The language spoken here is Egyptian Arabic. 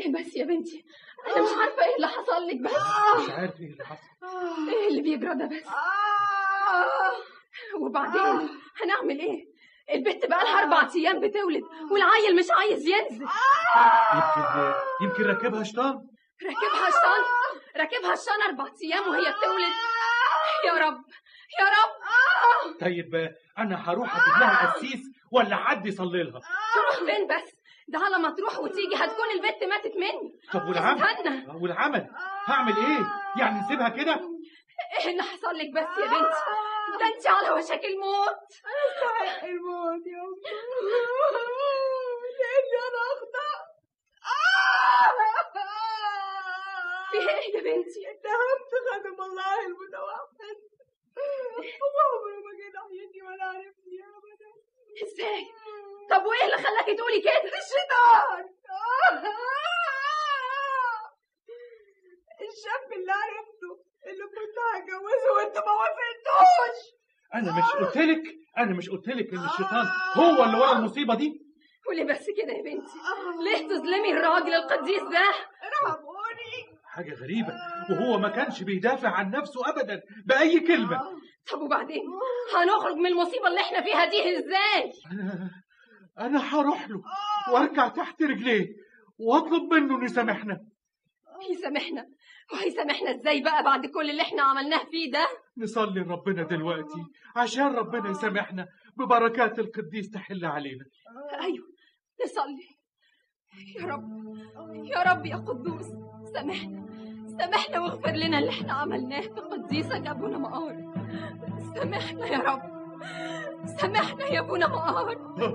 ايه بس يا بنتي انا مش عارفه ايه اللي حصل لك بس مش عارف ايه اللي حصل ايه اللي بيجرى ده بس وبعدين هنعمل ايه البت بقى لها اربع ايام بتولد والعيل مش عايز ينزل يمكن يمكن راكبها شيطان راكبها شطان راكبها شطان اربع ايام وهي بتولد يا رب يا رب طيب آه، انا هروح اجيب لها قسيس ولا حد يصلي لها تروح فين بس ده على ما تروح وتيجي هتكون البت ماتت مني طب والعمل استنى والعمل هعمل ايه يعني نسيبها كده ايه اللي حصل لك بس يا بنتي ده انت على وشك الموت استحق الموت يا لاني انا اخطا في ايه يا بنتي اتهمت خادم الله المتوحد هو عمره ما جه ناحيتي ولا عرفني ابدا ازاي طب وايه اللي خلاكي تقولي كده الشيطان الشاب اللي عرفته اللي كنت هتجوزه وانت ما وافقتوش انا مش قلت لك انا مش قلت لك ان الشيطان هو اللي ورا المصيبه دي قولي بس كده يا بنتي ليه تظلمي الراجل القديس ده ارحموني حاجه غريبه وهو ما كانش بيدافع عن نفسه ابدا باي كلمه طب وبعدين هنخرج من المصيبه اللي احنا فيها دي ازاي انا انا هروح له واركع تحت رجليه واطلب منه انه يسامحنا يسامحنا وهيسامحنا ازاي بقى بعد كل اللي احنا عملناه فيه ده نصلي لربنا دلوقتي عشان ربنا يسامحنا ببركات القديس تحل علينا ايوه نصلي يا رب يا رب يا قدوس سامحنا سامحنا واغفر لنا اللي احنا عملناه في قديسك ابونا مقار سامحنا يا رب سامحنا يا ابونا مقار